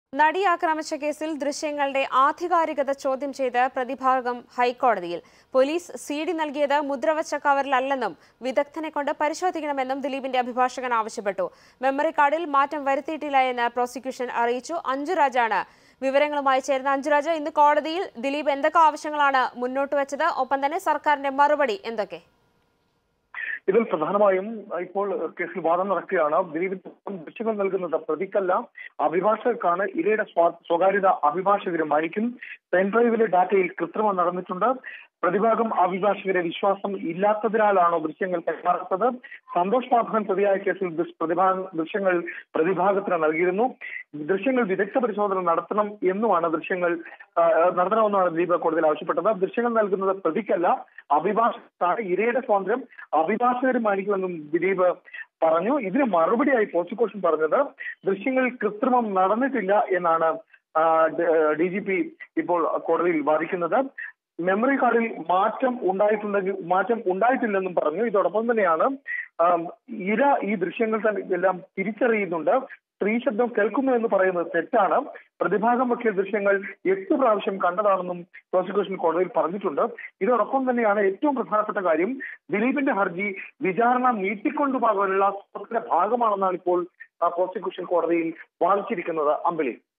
നടി ആക്രമിച്ച കേസിൽ ദൃശ്യങ്ങളുടെ ആധികാരികത ചോദ്യം ചെയ്ത് പ്രതിഭാഗം ഹൈക്കോടതിയിൽ പോലീസ് സി ഡി നൽകിയത് മുദ്രവച്ച കവറിലല്ലെന്നും വിദഗ്ധനെ കൊണ്ട് പരിശോധിക്കണമെന്നും ദിലീപിന്റെ അഭിഭാഷകൻ ആവശ്യപ്പെട്ടു മെമ്മറി കാർഡിൽ മാറ്റം വരുത്തിയിട്ടില്ല എന്ന് പ്രോസിക്യൂഷൻ അറിയിച്ചു അഞ്ജുരാജാണ് വിവരങ്ങളുമായി ചേരുന്ന അഞ്ജുരാജ് ഇന്ന് കോടതിയിൽ ദിലീപ് എന്തൊക്കെ ആവശ്യങ്ങളാണ് മുന്നോട്ട് വെച്ചത് ഒപ്പം തന്നെ സർക്കാരിന്റെ മറുപടി എന്തൊക്കെ ഇതിൽ പ്രധാനമായും ഇപ്പോൾ കേസിൽ വാദം നടക്കുകയാണ് ദിലീപിന് ദൃശ്യങ്ങൾ നൽകുന്നത് പ്രതിക്കല്ല അഭിഭാഷകർക്കാണ് ഇരയുടെ സ്വാ- സ്വകാര്യത അഭിഭാഷകര് മാനിക്കും പെൻഡ്രൈവിലെ ഡാറ്റയിൽ കൃത്രിമം നടന്നിട്ടുണ്ട് പ്രതിഭാഗം അഭിഭാഷകരെ വിശ്വാസം ഇല്ലാത്തതിനാലാണോ ദൃശ്യങ്ങൾ കൈമാറാത്തത് സന്തോഷ് മാധവൻ പ്രതിയായ കേസിൽ ദൃശ്- പ്രതിഭാ ദൃശ്യങ്ങൾ പ്രതിഭാഗത്തിന് നൽകിയിരുന്നു ദൃശ്യങ്ങൾ വിദഗ്ധ പരിശോധന നടത്തണം എന്നുമാണ് ദൃശ്യങ്ങൾ ആ, നടത്തണമെന്നാണ് ദിലീപ് കോടതിയിൽ ആവശ്യപ്പെട്ടത് ദൃശ്യങ്ങൾ നൽകുന്നത് പ്രതിക്കല്ല അഭിഭാഷകർക്കാണ് ഇരയുടെ സ്വാതന്ത്ര്യം അഭിഭാഷകർ മാനിക്കുമെന്നും ദിലീപ് പറഞ്ഞു ഇതിന് മറുപടിയായി പ്രോസിക്യൂഷൻ പറഞ്ഞത് ദൃശ്യങ്ങൾ കൃത്രിമം നടന്നിട്ടില്ല എന്നാണ് ഡി ജി പി ഇപ്പോൾ കോടതിയിൽ വാദിക്കുന്നത് മെമ്മറി കാർഡിൽ മാറ്റം ഉണ്ടായിട്ടുണ്ടെങ്കിൽ മാറ്റം ഉണ്ടായിട്ടില്ലെന്നും പറഞ്ഞു ഇതോടൊപ്പം തന്നെയാണ് ആം, ഇര ഈ ദൃശ്യങ്ങൾ തന്നെ എല്ലാം തിരിച്ചറിയുന്നുണ്ട് സ്ത്രീ ശബ്ദം കേൾക്കുന്നു എന്ന് പറയുന്നത് തെറ്റാണ് പ്രതിഭാഗം വക്കീൽ ദൃശ്യങ്ങൾ എട്ട് പ്രാവശ്യം കണ്ടതാണെന്നും പ്രോസിക്യൂഷൻ കോടതിയിൽ പറഞ്ഞിട്ടുണ്ട് ഇതോടൊപ്പം തന്നെയാണ് ഏറ്റവും പ്രധാനപ്പെട്ട കാര്യം ദിലീപിന്റെ ഹർജി വിചാരണ നീട്ടിക്കൊണ്ടുപോകാനുള്ള ശ്രമത്തിന്റെ ഭാഗമാണെന്നാണ് ഇപ്പോൾ ആ, പ്രോസിക്യൂഷൻ കോടതിയിൽ വാദിച്ചിരിക്കുന്നത് അമ്പലി